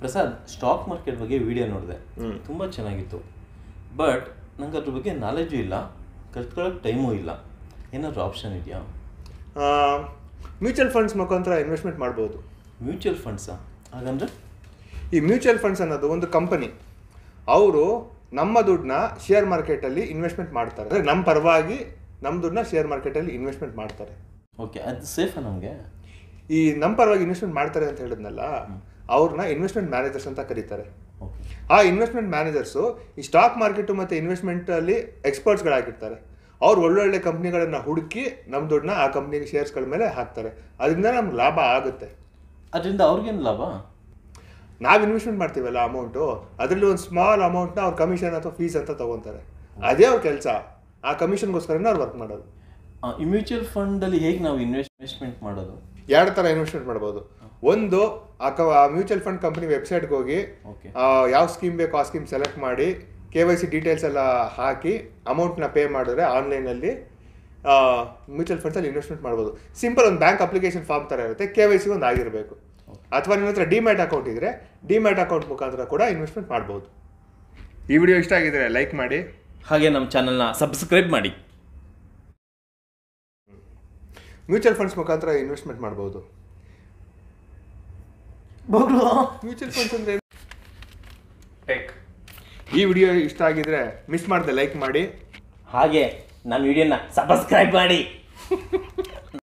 Prasad stock market ಬಗ್ಗೆ video ನೋಡಿದೆ ತುಂಬ ಚೆನ್ನಾಗಿತ್ತು ಬಟ್ ನಂಗೆ ಅದ್ರ ಬಗ್ಗೆ ನಾಲೆಜು ಇಲ್ಲ ಕಲ್ತ್ಕೊಳ್ಳೋಕೆ ಟೈಮೂ ಇಲ್ಲ ಏನಾದರೂ ಆಪ್ಷನ್ ಇದೆಯಾ ಮ್ಯೂಚುವಲ್ ಫಂಡ್ಸ್ ಮುಖಾಂತರ ಇನ್ವೆಸ್ಟ್ಮೆಂಟ್ ಮಾಡ್ಬೋದು ಮ್ಯೂಚುವಲ್ ಫಂಡ್ಸಾ ಹಾಗಂದ್ರೆ ಈ ಮ್ಯೂಚುವಲ್ ಫಂಡ್ಸ್ ಅನ್ನೋದು ಒಂದು ಕಂಪನಿ ಅವರು ನಮ್ಮ ದುಡ್ಡನ್ನ ಶೇರ್ ಮಾರ್ಕೆಟಲ್ಲಿ ಇನ್ವೆಸ್ಟ್ಮೆಂಟ್ ಮಾಡ್ತಾರೆ ಅಂದರೆ ನಮ್ಮ ಪರವಾಗಿ ನಮ್ಮ ದುಡ್ಡನ್ನ ಶೇರ್ ಮಾರ್ಕೆಟಲ್ಲಿ ಇನ್ವೆಸ್ಟ್ಮೆಂಟ್ ಮಾಡ್ತಾರೆ ಓಕೆ ಅದು ಸೇಫಾ ನಮಗೆ ಈ ನಮ್ಮ ಪರವಾಗಿ ಇನ್ವೆಸ್ಟ್ಮೆಂಟ್ ಮಾಡ್ತಾರೆ ಅಂತ ಹೇಳಿದ್ನಲ್ಲ ಅವ್ರನ್ನ ಇನ್ವೆಸ್ಟ್ಮೆಂಟ್ ಮ್ಯಾನೇಜರ್ಸ್ ಅಂತ ಕರೀತಾರೆ ಓಕೆ ಆ ಇನ್ವೆಸ್ಟ್ಮೆಂಟ್ ಮ್ಯಾನೇಜರ್ಸು ಈ ಸ್ಟಾಕ್ ಮಾರ್ಕೆಟು ಮತ್ತು ಇನ್ವೆಸ್ಟ್ಮೆಂಟಲ್ಲಿ ಎಕ್ಸ್ಪರ್ಟ್ಸ್ಗಳಾಗಿರ್ತಾರೆ ಅವ್ರು ಒಳ್ಳೊಳ್ಳೆ ಕಂಪ್ನಿಗಳನ್ನ ಹುಡುಕಿ ನಮ್ಮ ದುಡ್ಡನ್ನ ಆ ಕಂಪ್ನಿಗೆ ಶೇರ್ಸ್ಗಳ ಮೇಲೆ ಹಾಕ್ತಾರೆ ಅದರಿಂದ ನಮ್ಗೆ ಲಾಭ ಆಗುತ್ತೆ ಅದರಿಂದ ಅವ್ರಿಗೇನು ಲಾಭ ನಾವು ಇನ್ವೆಸ್ಟ್ಮೆಂಟ್ ಮಾಡ್ತೀವಲ್ಲ ಅಮೌಂಟು ಅದರಲ್ಲಿ ಒಂದು ಸ್ಮಾಲ್ ಅಮೌಂಟ್ನ ಅವ್ರು ಕಮಿಷನ್ ಅಥವಾ ಫೀಸ್ ಅಂತ ತಗೊತಾರೆ ಅದೇ ಅವ್ರ ಕೆಲಸ ಆ ಕಮಿಷನ್ಗೋಸ್ಕರನೇ ಅವ್ರು ವರ್ಕ್ ಮಾಡೋದು ಆ, ಈ ಮ್ಯೂಚುವಲ್ ಫಂಡಲ್ಲಿ ಹೇಗೆ ನಾವು ಇನ್ವೆಸ್ಟ್ಮೆಂಟ್ ಮಾಡೋದು ಎರಡು ಥರ ಇನ್ವೆಸ್ಟ್ಮೆಂಟ್ ಮಾಡ್ಬೋದು ಒಂದು ಆ ಕ ಮ್ಯೂಚುವಲ್ ಫಂಡ್ ಕಂಪ್ನಿ ವೆಬ್ಸೈಟ್ಗೆ ಹೋಗಿ ಓಕೆ ಆ, ಯಾವ ಸ್ಕೀಮ್ ಬೇಕೋ ಆ ಸ್ಕೀಮ್ ಸೆಲೆಕ್ಟ್ ಮಾಡಿ ಕೆ ವೈ ಸಿ ಡೀಟೇಲ್ಸ್ ಎಲ್ಲ ಹಾಕಿ ಅಮೌಂಟ್ನ ಪೇ ಮಾಡಿದ್ರೆ ಆನ್ಲೈನಲ್ಲಿ ಮ್ಯೂಚುವಲ್ ಫಂಡ್ಸಲ್ಲಿ ಇನ್ವೆಸ್ಟ್ಮೆಂಟ್ ಮಾಡ್ಬೋದು ಸಿಂಪಲ್ ಒಂದು ಬ್ಯಾಂಕ್ ಅಪ್ಲಿಕೇಶನ್ ಫಾರ್ಮ್ ಥರ ಇರುತ್ತೆ ಕೆ ವೈ ಸಿ ಒಂದು ಆಗಿರಬೇಕು ಅಥವಾ ನಿಮ್ಮ ಹತ್ರ ಡಿಮ್ಯಾಟ್ ಅಕೌಂಟ್ ಇದ್ದರೆ ಡಿಮ್ಯಾಟ್ ಅಕೌಂಟ್ ಮುಖಾಂತರ ಕೂಡ ಇನ್ವೆಸ್ಟ್ಮೆಂಟ್ ಮಾಡ್ಬೋದು ಈ ವಿಡಿಯೋ ಇಷ್ಟ ಆಗಿದ್ರೆ ಲೈಕ್ ಮಾಡಿ ಹಾಗೆ ನಮ್ಮ ಚಾನಲ್ನ ಸಬ್ಸ್ಕ್ರೈಬ್ ಮಾಡಿ ಮ್ಯೂಚುವಲ್ ಫಂಡ್ಸ್ ಮುಖಾಂತರ ಇನ್ವೆಸ್ಟ್ಮೆಂಟ್ ಮಾಡ್ಬೋದು ಮ್ಯೂಚುವಲ್ ಫಂಡ್ಸ್ ಅಂದರೆ ಟೆಕ್ ಈ ವಿಡಿಯೋ ಇಷ್ಟ ಆಗಿದ್ರೆ ಮಿಸ್ ಮಾಡದೆ ಲೈಕ್ ಮಾಡಿ ಹಾಗೆ ನನ್ನ ವಿಡಿಯೋನ ಸಬ್ಸ್ಕ್ರೈಬ್ ಮಾಡಿ